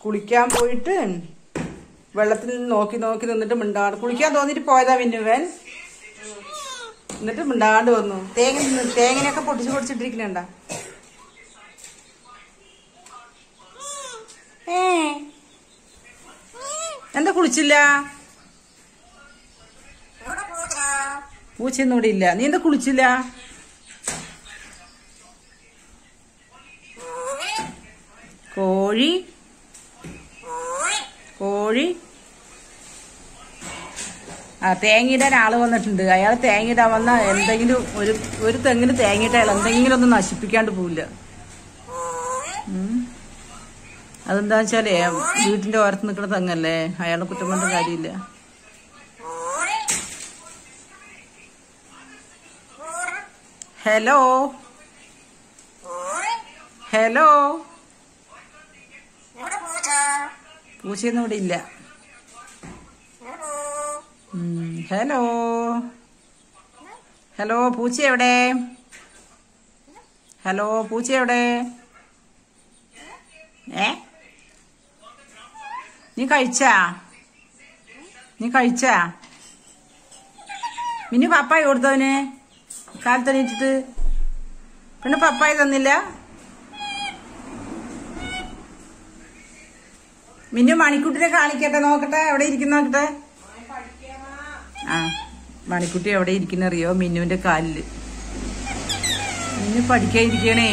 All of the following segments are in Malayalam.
കുളിക്കാൻ പോയിട്ട് വെള്ളത്തിൽ നോക്കി നോക്കി നിന്നിട്ട് മിണ്ടാണ്ട് കുളിക്കാൻ തോന്നിട്ട് പോയതാ മിന്നുവൻ എന്നിട്ട് മിണ്ടാണ്ട് വന്നു തേങ്ങ തിന്ന് തേങ്ങനെയൊക്കെ പൊട്ടിച്ച് പൊടിച്ചിട്ടിരിക്കണണ്ട ഏ എന്താ കുളിച്ചില്ല പൂച്ചയൊന്നും ഇവിടെ ഇല്ല നീ എന്താ കുളിച്ചില്ല കോഴി കോഴി ആ തേങ്ങയിടാൻ ആള് വന്നിട്ടുണ്ട് അയാൾ തേങ്ങയിടാൻ വന്ന എന്തെങ്കിലും ഒരു ഒരു തെങ്ങിന് തേങ്ങയിട്ട അയാൾ എന്തെങ്കിലും ഒന്നും നശിപ്പിക്കാണ്ട് പോവില്ല ഉം. അതെന്താ വെച്ചാലേ വീട്ടിന്റെ ഓരത്ത് നിൽക്കുന്ന തെങ്ങല്ലേ അയാളെ കുറ്റം പറഞ്ഞ കാര്യമില്ല ഹലോ ഹലോ പൂച്ചയൊന്നും ഇവിടെ ഇല്ല ഉം, ഹലോ ഹലോ പൂച്ച എവിടെ ഹലോ പൂച്ച എവിടെ ഏ നീ കഴിച്ചാ നീ കഴിച്ചാ മിനി പപ്പായ കൊടുത്തവന് കാലത്തെണീറ്റിട്ട് പിന്നെ പപ്പായ തന്നില്ല മിന്നു മണിക്കുട്ടിനെ കാണിക്കട്ടെ നോക്കട്ടെ എവിടെ ഇരിക്കുന്ന നോക്കട്ടെ ആ മണിക്കുട്ടി എവിടെ ഇരിക്കുന്ന അറിയോ മിന്നുവിന്റെ കാലില് മിന്നു പഠിക്കാതിരിക്കണേ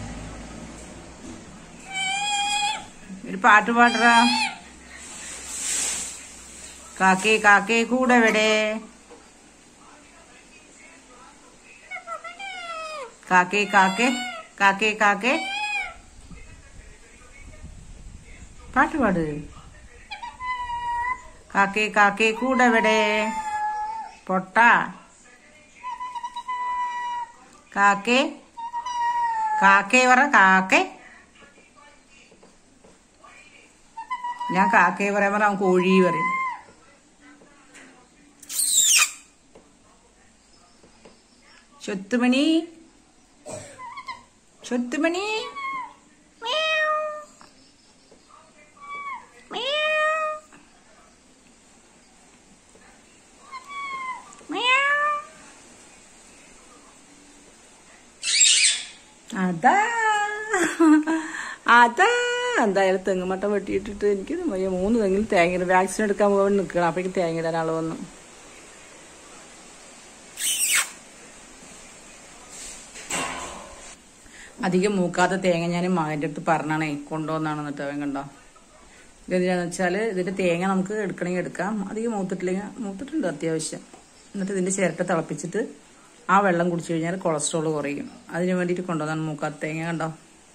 ഒരു പാട്ട് പാടറ കാക്കേ കാക്കേ കൂടെ എവിടെ കാക്കേ കാക്കേ കാക്കേ കാക്കേ പാട്ട് പാട് കാക്കേ കാക്കേ കൂടെ എവിടെ പൊട്ട കാക്കേ കാക്കേ പറ കാക്കേ ഞാൻ കാക്കേ പറയാൻ പറ അവൻ കോഴി പറയും ചൊത്തുമണി ചൊത്തുമണി മ്യാവ്. മ്യാവ്. മ്യാവ്. അതാ അതാ എന്തായാലും തെങ്ങുമട്ടം വെട്ടിയിട്ടിട്ട് എനിക്ക് വയ്യ മൂന്ന് തെങ്ങിൽ തേങ്ങ വാക്സിൻ എടുക്കാൻ പോകാൻ നിൽക്കണം അപ്പോഴേക്കും തേങ്ങ ഇടാൻ ആള് വന്നു അധികം മൂക്കാത്ത തേങ്ങ ഞാൻ മകൻ്റെ അടുത്ത് പറഞ്ഞാണേ കൊണ്ടുവന്നാണ് എന്നിട്ട് അവൻ കണ്ടോ ഇതെന്തിനാന്ന് വെച്ചാൽ ഇതിന്റെ തേങ്ങ നമുക്ക് എടുക്കണമെങ്കിൽ എടുക്കാം അധികം മൂത്തിട്ടില്ലെങ്കിൽ മൂത്തിട്ടുണ്ട് അത്യാവശ്യം എന്നിട്ട് ഇതിന്റെ ചിരട്ട തിളപ്പിച്ചിട്ട് ആ വെള്ളം കുടിച്ചു കഴിഞ്ഞാൽ കൊളസ്ട്രോൾ കുറയും അതിന് വേണ്ടിയിട്ട് കൊണ്ടുവന്നാണ് മൂക്കാത്ത തേങ്ങ കണ്ടോ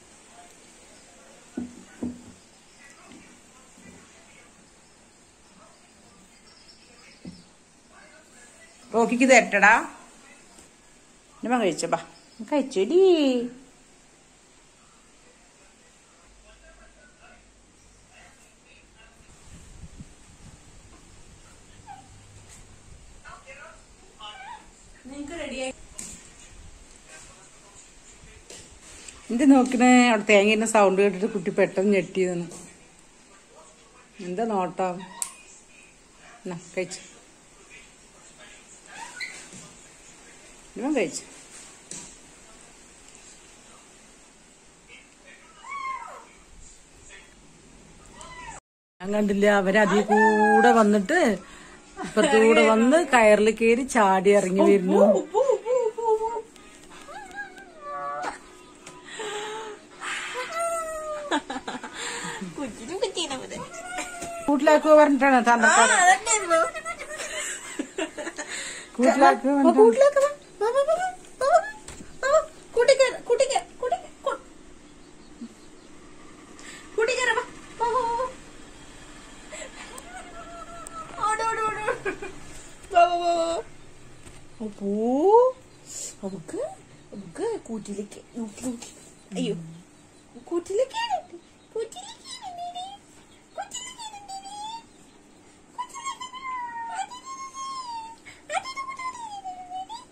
റോക്കിക്ക് തരട്ടടാ ഞാൻ കഴിച്ച ബാ കഴിച്ചോടി എന്ത് നോക്കണേ അവിടെ തേങ്ങയുടെ സൗണ്ട് കേട്ടിട്ട് കുട്ടി പെട്ടെന്ന് ഞെട്ടിയതെന്ന് എന്താ നോട്ടം എന്നാ കഴിച്ചു ഇവൻ കഴിച്ചു ഞാൻ കണ്ടില്ല അവരതിൽ കൂടെ വന്നിട്ട് ഇപ്പത്തൂടെ വന്ന് കയറിൽ കയറി ചാടി ഇറങ്ങി വരുന്നു കുച്ചിനും കുച്ചീനെ പോലെ കൂട്ടിലാക്കുക പറഞ്ഞിട്ടാണ് തന്ത്രക്കാരൻ കൂട്ടിലാക്കുക പറഞ്ഞിട്ടാണ്. അവക്ക് അവക്ക് കൂട്ടിലേക്ക് നോക്കി നോക്കി അയ്യോ കൂട്ടിലേക്ക് കൂട്ടിലേക്ക്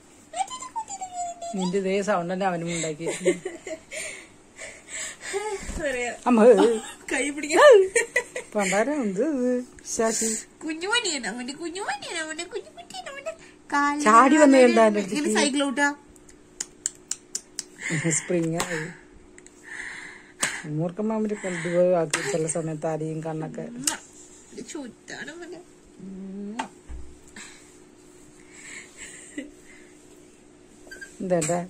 നിന്റെ ഇതേ സൗണ്ട് തന്നെ അവനും ഉണ്ടാക്കി പറയാ അമ്മ കൈ പിടിക്കാൻ പണ്ടാരം എന്ത് ഇത് ശാശി കുഞ്ഞുമണിയാണ് അവന്റെ കുഞ്ഞുമണിയാണ് അവന്റെ കുഞ്ഞുമണിയാണ് അവന്റെ കാലിൽ ചാടി വന്ന് കണ്ടാ എന്റെ അടുത്തേക്ക്. ഇങ്ങനെ സൈക്കിൾ ഔട്ടാ സ്പ്രിങ് ആയി മൂർക്കമ്മാമിന്റെ കൊണ്ടുപോയി ആക്കി ചില സമയത്ത് അരിയും കണ്ണൊക്കെ ചുറ്റാണ് അവന്റെ എന്താ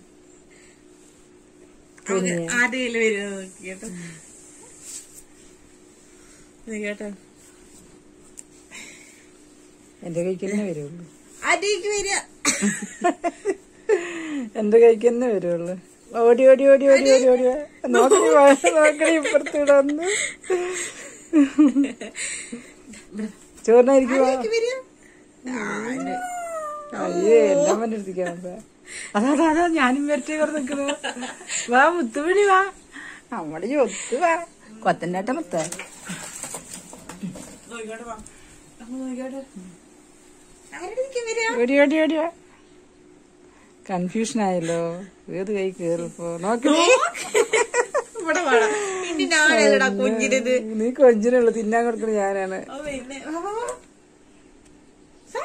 ആദ്യം വരുന്നത് നോക്കി കേട്ടോ ഇത് കേട്ടോ എന്റെ കൈക്ക് തന്നെ വരുള്ളൂ ആദ്യക്ക് വരിക എന്റെ കൈക്ക് തന്നെ വരുള്ളൂ ഓടി ഓടി ഓടി ഓടി ഓടി ഓടി നോക്കണി നോക്കണി ഇപ്പുറത്തൂടെ വന്ന് ചോറിനായിരിക്കും ആദ്യക്ക് വരിക അയ്യേ എല്ലാം പറ്റി എടുത്തിക്കാൻ അതാ അതാ അതാ ഞാനും വരട്ടെ ഇവിടെ നിൽക്കുന്നു വാ മുത്തുമണി വാ നമ്മുടെ ഈ ഒത്തു വാ കൊത്തൻ്റെ ആട്ട മുത്ത നോക്കിക്കോട്ടെ വാ അമ്മ നോക്കിക്കോട്ടെ ആരുടെ വരിക ഓടി ഓടി ഓടി വാ കൺഫ്യൂഷൻ ആയല്ലോ ഏത് കൈ കേറിപ്പോ നോക്കി ഇവിടെ വേണം ഇനി ഞാനല്ലടാ കുഞ്ഞിനത് നീ കൊഞ്ചിനുള്ളു തിന്നാൻ കൊടുക്കണ ഞാനാണ് ഓ പിന്നെ വാ, വാ, വാ. സാ.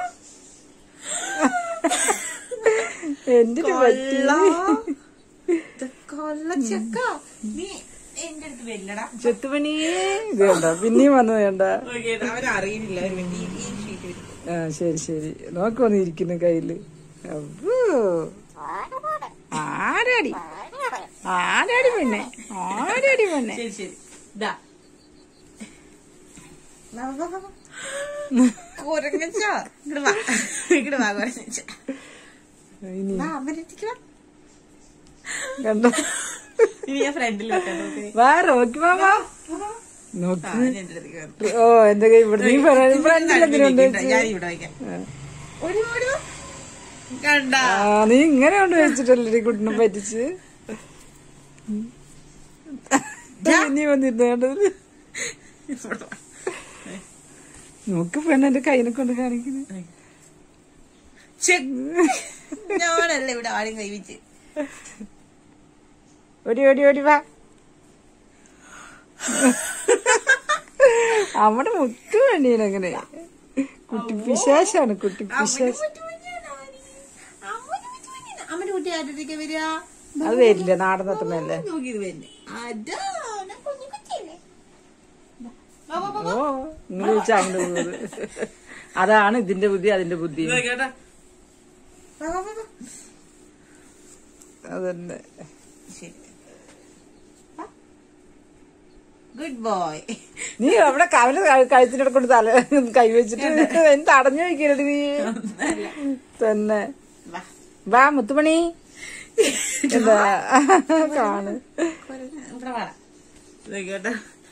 എന്തിനു പറ്റി കൊള്ള. ഇത് കൊള്ള ചെക്ക നീ എന്റെ അടുത്ത് വരില്ലടാ ചെത്തുപണി ഇത് കണ്ട പിന്നെയും വന്നത് വേണ്ട നോക്കിയേട്ടാ, അവനറിയുന്നില്ല അവന് വേണ്ടി ഈ- ഈ ഷീറ്റ് വരും ആ ശരി ശരി നോക്കുവന്ന് ഇരിക്കുന്നു കയ്യില് അപ്പോ ആരാടി ആരാടി പെണ്ണെ ആരാടി പെണ്ണെ ശരി ശരി ഇതാ വാ, വാ, വാ, വാ. കുരങ്ങച്ചാ ഇങ്ങട് വാ ഇങ്ങട് വാ കുരങ്ങച്ച ഇനി വാ അമ്മ അടുത്തേക്ക് വാ കണ്ടോ ഇനി ഞാൻ ഫ്രണ്ടിൽ വെക്കാം നോക്ക് വാ റോക്കി മാമാ നോക്ക് ആ, ഞാൻ എന്റെ അടുത്തേക്ക് വരാം. ഓ എന്റെ കൈ ഇവിടെ നീ ഫ്രണ്ടിൽ എന്തിനുണ്ട് ഇരിക്കട്ടെ, ഞാൻ ഇവിടെ വയ്ക്കാം ഒരു ഓടി വാ. കണ്ട ആ നീ ഇങ്ങനെ കൊണ്ട് വെച്ചിട്ടല്ലേ കുട്ടിനെ പറ്റിച്ച് നീ വന്നിരുന്നു കണ്ടത് നോക്ക് പെണ്ണ് എന്റെ കൈനെ കൊണ്ട് കാണിക്കുന്നത് ഞാനല്ല ഇവിടെ ആരും കൈവച്ച് ഓടി ഓടി ഓടി വാ നമ്മുടെ മുത്തു വേണ്ടീനങ്ങനെ കുട്ടി പിശാശാണ് കുട്ടി പിശാശ് അമ്മന്റെ കുട്ടി ആരുടെ വരിക അത് വരില്ല നാടൻ തത്തമ്മയല്ലേ നോക്കിയത് വരുന്നേ അതാണ് കുഞ്ഞു കുട്ടിയല്ലേ വാ, വാ, വാ, ഓ നിങ്ങൾ ചോദിച്ചാ അങ്ങോട്ട് പോകുന്നത് അതാണ് ഇതിന്റെ ബുദ്ധി അതിന്റെ ബുദ്ധി വാ. വാ, വാ, വാ, വാ. അതന്നെ ശരി ഗുഡ് ബോയ് നീ അവിടെ കവല കഴുത്തിനെ കൊണ്ട് തല കൈവച്ചിട്ട് എന്ത് അടഞ്ഞു വയ്ക്കരുത് നീ തന്നെ വാ വാ മുത്തുമണി എന്താ കാണ് ഇവിടെ വാ നോക്കിയോട്ടെ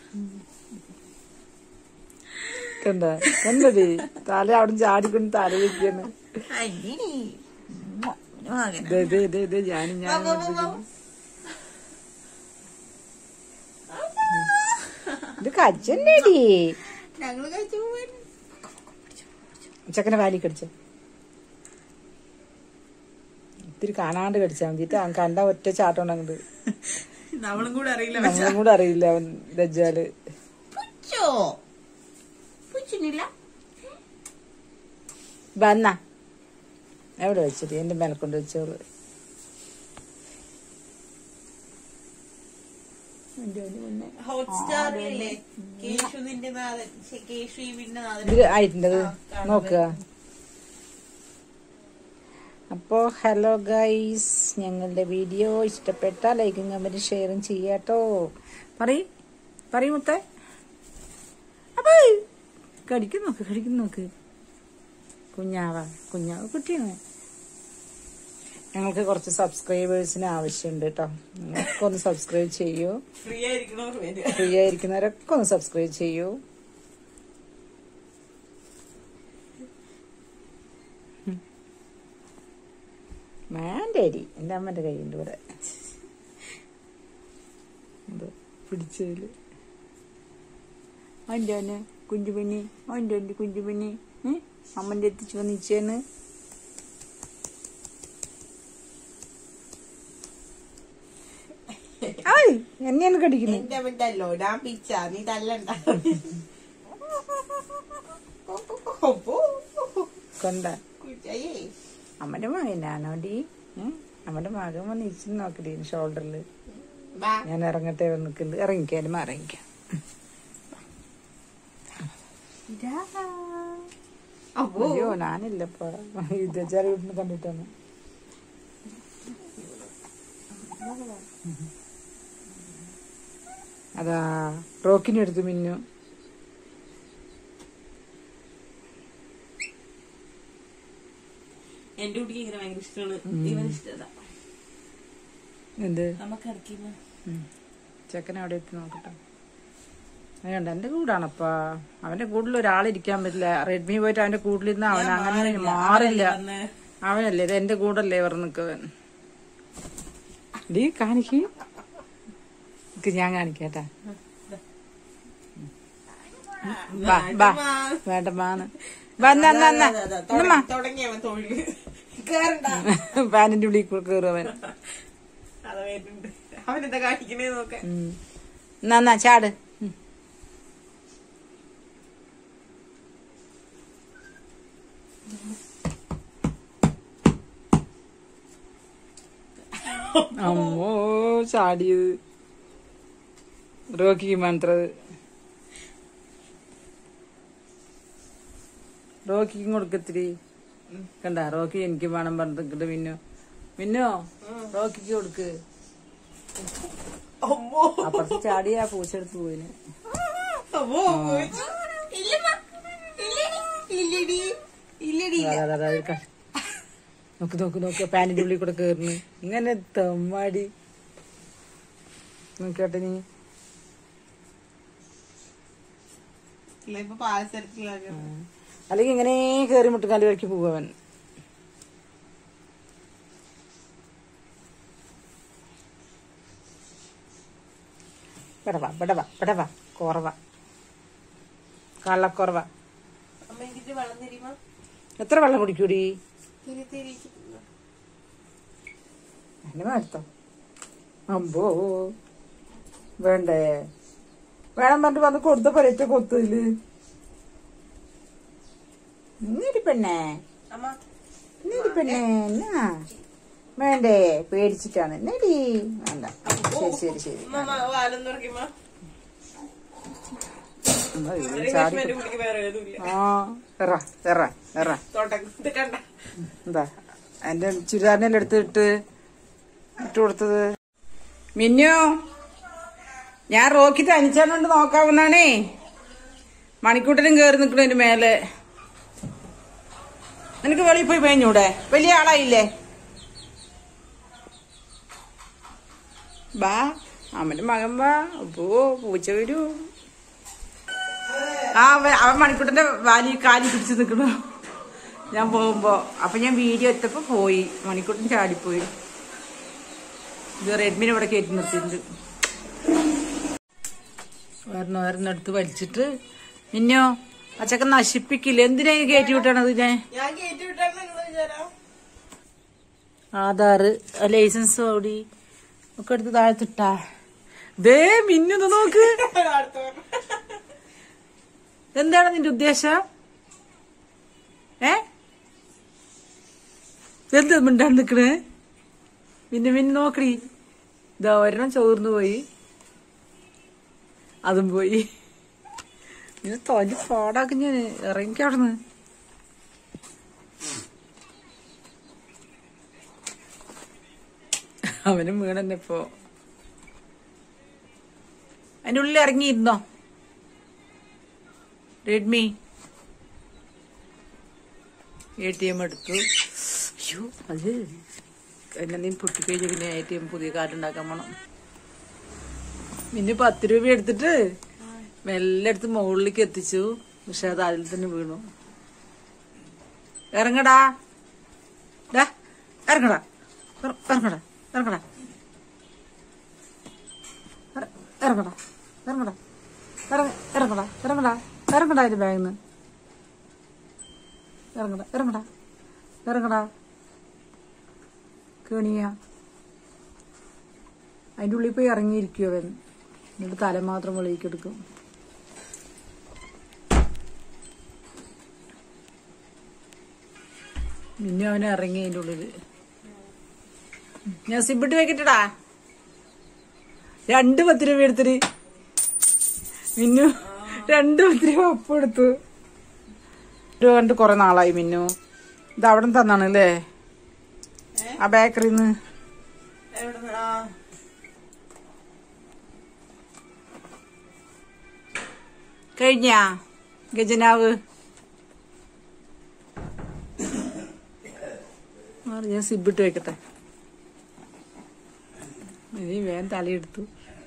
കണ്ട കണ്ടടി തല അവിടെ ചാടിക്കൊണ്ട് തല വെക്കാണ് അയ്യടി മകന ദേ, ദേ, ദേ, ദേ, ഞാനും വാ, ഞാനും വാ, വാ, വാ. ഇത് കച്ചല്ലേടി ഞങ്ങള് കഴിച്ചു പോവാൻ ചക്കനെ വാലി കടിച്ച ഇത്തിരി കാണാണ്ട് കടിച്ചാൽ മതി അവൻ കണ്ട ഒറ്റ ചാട്ടം അങ്ങോട്ട് നമ്മളും കൂടെ അറിയില്ല നമ്മളും കൂടെ അറിയില്ല അവൻ ദജ്ജാല് പുച്ചോ പുച്ചിനില്ല വന്ന എവിടെ വെച്ചിട്ട് എന്റെ മേലെ കൊണ്ട് വെച്ചോളൂ ഹോട്ട്സ്റ്റാറിലല്ലേ കേശു നിന്റെ നാഥൻ ശ്ശെ, കേശു ഇവിന്റെ നാഥൻ ഇത് ആയിട്ടുണ്ടത് നോക്കുക അപ്പോ ഹലോ ഗൈസ് ഞങ്ങളുടെ വീഡിയോ ഇഷ്ടപ്പെട്ട ലൈക്കും കമന്റും ഷെയറും ചെയ്യാട്ടോ പറയ് പറയ് മുത്തേ അപ്പൊ കടിക്കും നോക്ക് കടിക്കും നോക്ക് കുഞ്ഞാവ കുഞ്ഞാവ കുട്ടിയാണ് ഞങ്ങൾക്ക് കുറച്ച് സബ്സ്ക്രൈബേഴ്സിന് ആവശ്യമുണ്ട് കേട്ടോ നിങ്ങളൊക്കെ ഒന്ന് സബ്സ്ക്രൈബ് ചെയ്യൂ ഫ്രീ ആയിരിക്കണവർ വരിക ഫ്രീ ആയിരിക്കുന്നവരൊക്കെ ഒന്ന് സബ്സ്ക്രൈബ് ചെയ്യൂ മാൻഡേരി എൻ്റെ അമ്മൻ്റെ കയ്യുണ്ട് ഇവിടെ എന്തോ പിടിച്ചതില് അതിൻ്റെ തന്നെ കുഞ്ചുപെണ്ണി അതിൻ്റെ എൻ്റെ കുഞ്ചുപെണ്ണി അമ്മൻ്റെ എത്തിച്ചു വന്നിച്ചേന്ന് ഐ എന്നെയാണ് കടിക്കുന്നത് എന്റെ മിണ്ടല്ലോ ഞാൻ പിച്ച നീ തല്ലണ്ട അപ്പോ കൊണ്ട കുറ്റയേ അമ്മന്റെ മകനാണോ ഡി നമ്മുടെ മകൻ വന്ന് ഇരിച്ചു നോക്കടി ഷോൾഡറിൽ ബാ ഞാൻ ഇറങ്ങട്ടെ നിൽക്കുന്നുണ്ട് ഇറങ്ങിക്കാലും ഇറങ്ങിക്കാം ഇതാ. അപ്പോ അയ്യോ ഞാനില്ലപ്പ ഇത് ചെറിയ വീട്ടിന് കണ്ടിട്ടാണ് അതാ റോക്കിനെ എടുത്തു മിന്നു എന്റെ കുട്ടിക്ക് ഇങ്ങനെ ഭയങ്കര ഇഷ്ടമാണ് ഇവൻ ഇഷ്ടത എന്ത് നമുക്ക് ഇടയ്ക്കുന്ന ഉം. ചെക്കൻ അവിടെ എത്തി നോക്കട്ടെ വേണ്ട എന്റെ കൂടാണപ്പാ അവന്റെ കൂടിൽ ഒരാളിരിക്കാൻ പറ്റില്ല റെഡ്മി പോയിട്ട് അവന്റെ കൂട്ടിലിരുന്ന് അവൻ അങ്ങനെ മാറില്ല അവനല്ലേ ഇത് എന്റെ കൂടല്ലേ ഇവർ നിൽക്കവൻ ഡീ കാണിക്ക് ഇത് ഞാൻ കാണിക്കട്ടാ ബാ ബാ വേണ്ട മാന്ന് വന്ന തുടങ്ങിയവൻ തൊഴിൽ കേറണ്ട പാനിന്റെ ഉള്ളിൽ കൂടെ കയറും അവൻ അത് വരുന്നുണ്ട് അവനെന്താ കാണിക്കണേ നോക്ക ഉം. എന്നാ എന്നാ ചാട് ഉം. അമ്മോ ചാടിയത് റോക്കിക്ക് മന്ത്രത് റോക്കിക്കും കൊടുക്കത്തിരി കണ്ട റോക്കി എനിക്ക് വേണം പറഞ്ഞിട്ട് മിന്നു മിന്നോ റോക്കിക്ക് കൊടുക്ക് അമ്മോ അപ്പുറത്ത് ചാടി ആ പൂച്ചെടുത്ത് പോയിന് അമ്മോ പോയിച്ചു. ഇല്ലമ്മ. ഇല്ലടി. ഇല്ലടി ഇല്ലടി അതാ, അതാ, അതാ, ഒരു ക- നോക്ക് നോക്ക് നോക്ക് പാനിന്റെ ഉള്ളിൽ കൂടെ കേറുന്നു ഇങ്ങനെ തമ്മാടി നോക്കട്ടെ നീ ഇല്ല ഇപ്പൊ പാലസരത്തിലാക അല്ലെങ്കിൽ ഇങ്ങനെ കേറി മുട്ടുകാലി വരയ്ക്ക് പോവൻ വിടവാ വിടവാ വിടവാ കുറവ കള്ളക്കുറവ അമ്മ എനിക്ക് വെള്ളം തരുമോ എത്ര വെള്ളം കുടിക്കൂടി തിരി തിരി എന്നെ മേർത്തോ അമ്പോ വേണ്ടേ വേണം പറഞ്ഞിട്ട് വന്ന് കൊടുത്ത പരറ്റ കൊത്തില് നീടി പെണ്ണേ അമ്മ നീടി പെണ്ണേ എന്നാ വേണ്ടേ പേടിച്ചിട്ടാണ് നേടി വേണ്ട ശരി ശരി ശരി അമ്മ വാലം തുറക്കുമ്പോ എന്നാ ഇത് ചാടി എന്റെ കുട്ടിക്ക് വേറെ ഏതുമില്ല ആ എറ എറ എറ തോട്ടം ഇത് കണ്ട എന്താ എന്റെ ചുരിദാറിനെല്ലാം എടുത്തിട്ട് ഇട്ട് കൊടുത്തത് മിന്നു ഞാൻ റോക്കി തനിച്ചാണോണ്ട് നോക്കാവുന്നാണേ മണിക്കൂട്ടനും കേറി നിക്കണതിന്റെ മേലെ നിനക്ക് വെളിയിൽ പോയി മേഞ്ഞൂടെ വലിയ ആളായില്ലേ ബാ അവന്റെ മകൻ വാ അപ്പോ പൂച്ച വരൂ ആ അവൻ അവൻ മണിക്കൂട്ടന്റെ വാലി കാലി പിടിച്ച് നിക്കണു ഞാൻ പോകുമ്പോ അപ്പൊ ഞാൻ വീഡിയോ എത്തപ്പോ പോയി മണിക്കൂട്ടൻ ചാടിപ്പോയി ഇത് റെഡ്മിനെ ഇവിടെ കയറ്റി നിർത്തിയിട്ടുണ്ട് ഒരെണ്ണം ഒരെണ്ണം എടുത്ത് വലിച്ചിട്ട് പിന്നെയോ അച്ചക്ക നശിപ്പിക്കില്ല എന്തിനാ ഇത് കയറ്റി വിട്ടണത് ഞാൻ ഞാൻ കയറ്റി വിട്ടാണ് നിങ്ങള് വിചാരം ആധാറ് ലൈസൻസ് ഓടി ഒക്കെ എടുത്ത് താഴത്തിട്ടാ ദേ മിന്നു നോക്ക് അടുത്ത എന്താണ് നിന്റെ ഉദ്ദേശം ഏ എന്ത് മിണ്ടാണ്ട് നിക്കണേ പിന്നെ പിന്നെ നോക്കടി ഇതാ ഒരെണ്ണം ചോർന്നു പോയി അതും പോയി ഇത് തൊലി പാടാക്കി ഞാൻ ഇറങ്ങിക്ക അവിടുന്ന് അവനും വീണെന്നെ ഇപ്പോ അതിന്റെ ഉള്ളിൽ ഇറങ്ങിയിരുന്നോ റെഡ്മി എ ടി എം എടുത്തു അയ്യോ അത് എന്നെ നീ പൊട്ടിക്കഴിഞ്ഞ പിന്നെ എ ടി എം പുതിയ കാർഡ് ഉണ്ടാക്കാൻ പോണം പിന്നെ പത്ത് രൂപ എടുത്തിട്ട് മെല്ലെ എടുത്ത് മുകളിലേക്ക് എത്തിച്ചു പക്ഷെ അത് അതിൽ തന്നെ വീണു ഇറങ്ങടാ ഡാ ഇറങ്ങടാ ഇറ- ഇറങ്ങടാ ഇറങ്ങടാ ഇറ- ഇറങ്ങടാ ഇറങ്ങടാ ഇറങ്ങ ഇറങ്ങടാ ഇറങ്ങടാ ഇറങ്ങടാ അതിന്റെ ബാഗിൽ നിന്ന് ഇറങ്ങടാ ഇറങ്ങടാ ഇറങ്ങടാ കേണിയ അതിന്റെ ഉള്ളിൽ പോയി ഇറങ്ങിയിരിക്കും അവൻ എന്നിട്ട് തല മാത്രം വെളിയിലേക്ക് എടുക്കും പിന്നെ അവനെ ഇറങ്ങി അതിന്റെ ഉള്ളില് ഞാൻ സിബിട്ട് വെക്കട്ടടാ രണ്ട് പത്ത് രൂപ എടുത്തിട്ട് മിന്നു രണ്ട് പത്ത് രൂപ ഒപ്പം എടുത്തു രൂപ കണ്ട് കൊറേ നാളായി മിന്നു ഇത് അവിടെ തന്നാണ് അല്ലേ ആ ബേക്കറിന്ന് എവിടുന്നാ കഴിഞ്ഞാ ഗജനാവ് മാറി ഞാൻ സിബിട്ട് വെക്കട്ടെ ഇനി വേഗം തലയെടുത്തു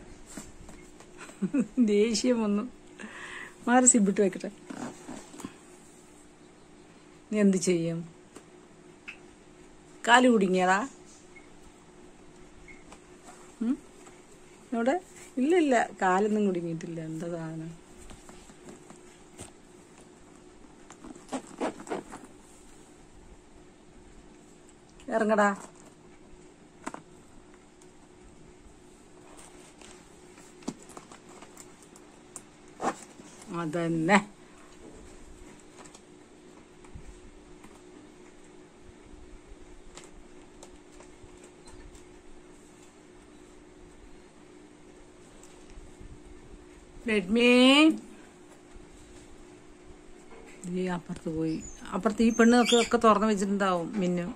ദേഷ്യം വന്നു മാറി സിബിട്ട് വെക്കട്ടെ നീ എന്ത് ചെയ്യും കാല് കുടുങ്ങിയടാ ഉം? ഇവിടെ ഇല്ല ഇല്ല കാലൊന്നും കുടുങ്ങിയിട്ടില്ല എന്താ സാധനം ഇറങ്ങടാ അതന്നെ റെഡ്മി ഈ അപ്പുറത്ത് പോയി അപ്പുറത്ത് ഈ പെണ്ണൊക്കെ ഒക്കെ തുറന്നു വെച്ചിട്ടുണ്ടാവും മിന്നു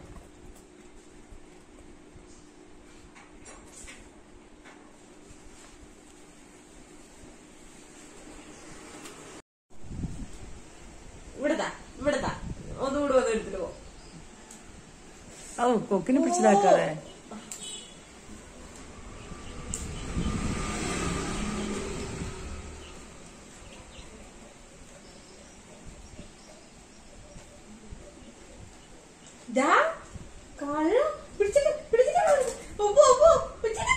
ഇവിടുതാ ഇവിടുതാ ഒന്നുകൂടി വന്ന് എടുത്തിട്ട് പോ ഓ കൊക്കിനെ പിടിച്ചതാക്കാതെ ദാ കള്ള പിടിച്ചിട്ട് പിടിച്ചിട്ട് ഒപ്പോ ഒപ്പോ പിടിച്ചിട്ട്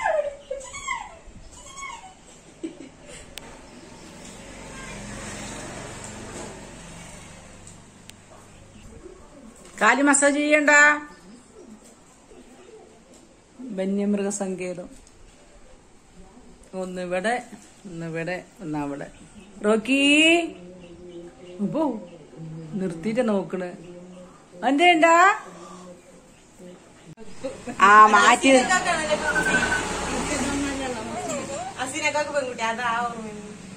കാല് മസാജ് ചെയ്യണ്ട വന്യമൃഗ സങ്കേതം ഒന്ന് ഇവിടെ ഒന്ന് ഇവിടെ ഒന്ന് അവിടെ റോക്കി അപ്പോ നിർത്തിയിട്ട് നോക്കണ് എന്റെ ഉണ്ടാ ആ മാറ്റി അസിനൊക്കെ പെൺകുട്ടി അതാ ഓർമ്മ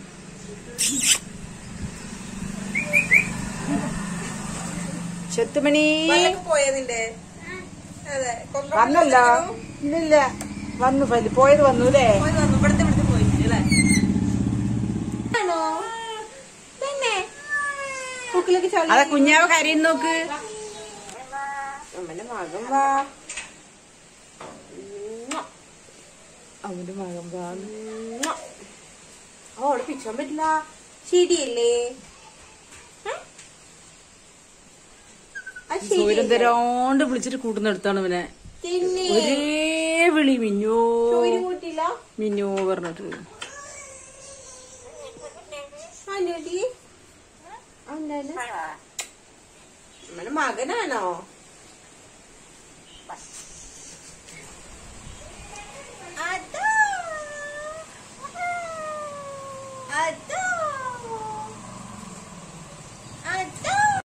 ചെത്തുമണി പോയതിന്റെ അതെ കൊണ്ടോ വന്നല്ലോ ഇല്ലില്ല വന്നു ഫലി പോയത് വന്നു അല്ലേ പോയി വന്നു ഇവിടുത്തെ ഇവിടുത്തെ പോയി അല്ലേ ആണോ തന്നെ കുക്കിലേക്ക് ചളി അതെ കുഞ്ഞാവ കരയും നോക്ക് അമ്മന്റെ മകൻ വാ അവന്റെ മകൻ പാല് ഓ അവിടെ പിച്ചാൻ പറ്റില്ല ശരിയല്ലേ സൂര്യൻ തരോണ്ട് വിളിച്ചിട്ട് കൂട്ടുന്നെടുത്താണ് ഇവനെ പിന്നെ ഒരേ വിളി മിന്നോ സൂര്യൻ കൂട്ടില്ല മിന്നോ പറഞ്ഞിട്ട് അനുടി എന്താണ് അമ്മന്റെ മകനാണോ